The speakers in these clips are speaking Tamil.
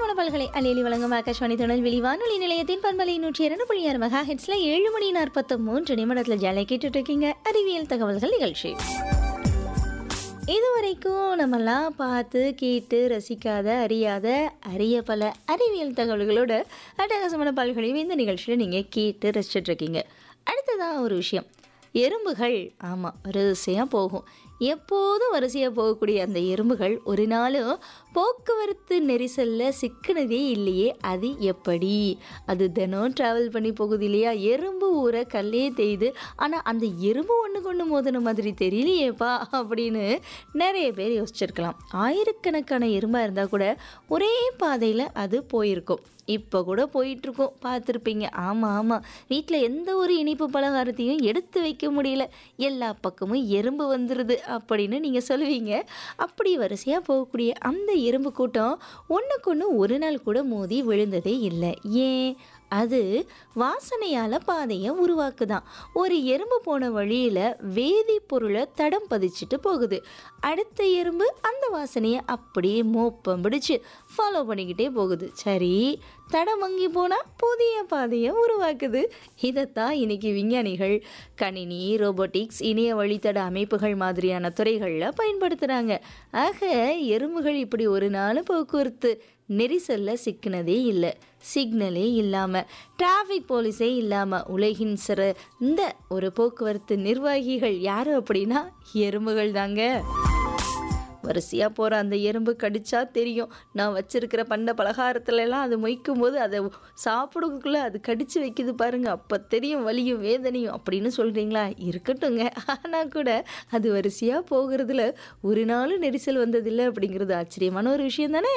சுபவன பல்கலை அலையலி வழங்கும் ஆகாஷ்வாணி திருநெல்வேலி வானொலி நிலையத்தின் பண்பலை நூற்றி இரண்டு புள்ளி ஆறு மெகா ஹெட்ஸ்ல ஏழு மணி நாற்பத்தி மூன்று நிமிடத்தில் ஜாலை கேட்டுட்டு இருக்கீங்க அறிவியல் தகவல்கள் நிகழ்ச்சி இதுவரைக்கும் நம்மெல்லாம் பார்த்து கேட்டு ரசிக்காத அறியாத அரிய பல அறிவியல் தகவல்களோட அட்டகாசமான பல்களையும் இந்த நிகழ்ச்சியில் நீங்கள் கேட்டு ரசிச்சிட்டு இருக்கீங்க அடுத்ததான் ஒரு விஷயம் எறும்புகள் ஆமாம் வரிசையாக போகும் எப்போதும் வரிசையாக போகக்கூடிய அந்த எறும்புகள் ஒரு நாளும் போக்குவரத்து நெரிசலில் சிக்கினதே இல்லையே அது எப்படி அது தினம் ட்ராவல் பண்ணி போகுது இல்லையா எறும்பு ஊரை கல்லே தேய்து ஆனால் அந்த எறும்பு ஒன்று கொண்டு மோதின மாதிரி தெரியலையேப்பா அப்படின்னு நிறைய பேர் யோசிச்சிருக்கலாம் ஆயிரக்கணக்கான எறும்பாக இருந்தால் கூட ஒரே பாதையில் அது போயிருக்கும் இப்போ கூட போயிட்டுருக்கோம் பார்த்துருப்பீங்க ஆமாம் ஆமாம் வீட்டில் எந்த ஒரு இனிப்பு பலகாரத்தையும் எடுத்து வைக்க முடியல எல்லா பக்கமும் எறும்பு வந்துடுது அப்படின்னு நீங்கள் சொல்லுவீங்க அப்படி வரிசையாக போகக்கூடிய அந்த எறும்பு கூட்டம் ஒன்றுக்கு ஒன்று ஒரு நாள் கூட மோதி விழுந்ததே இல்லை ஏன் அது வாசனையால் பாதையை உருவாக்குதான் ஒரு எறும்பு போன வழியில் வேதிப்பொருளை தடம் பதிச்சுட்டு போகுது அடுத்த எறும்பு அந்த வாசனையை அப்படியே மோப்பம் பிடிச்சு ஃபாலோ பண்ணிக்கிட்டே போகுது சரி தடம் வங்கி போனால் புதிய பாதையை உருவாக்குது இதைத்தான் இன்னைக்கு விஞ்ஞானிகள் கணினி ரோபோட்டிக்ஸ் இணைய வழித்தட அமைப்புகள் மாதிரியான துறைகளில் பயன்படுத்துகிறாங்க ஆக எறும்புகள் இப்படி ஒரு நாள் போக்குவரத்து நெரிசலில் சிக்கினதே இல்லை சிக்னலே இல்லாமல் டிராஃபிக் போலீஸே இல்லாமல் உலகின் சிற இந்த ஒரு போக்குவரத்து நிர்வாகிகள் யார் அப்படின்னா எறும்புகள் தாங்க வரிசையாக போகிற அந்த எறும்பு கடிச்சா தெரியும் நான் வச்சிருக்கிற பண்ண பலகாரத்துலலாம் அது மொய்க்கும் போது அதை சாப்பிடக்குள்ளே அது கடிச்சு வைக்குது பாருங்க அப்போ தெரியும் வலியும் வேதனையும் அப்படின்னு சொல்கிறீங்களா இருக்கட்டுங்க ஆனால் கூட அது வரிசையாக போகிறதுல ஒரு நாளும் நெரிசல் வந்ததில்லை அப்படிங்கிறது ஆச்சரியமான ஒரு விஷயம் தானே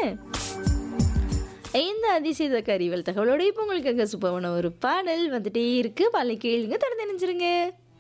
இந்த அதிசய அறிவியல் தகவலோட இப்போ உங்களுக்கு அங்கே சுப்பமான ஒரு பாடல் வந்துட்டே இருக்கு பாலை கேளுங்க தொடர்ந்து நினைச்சிருங்க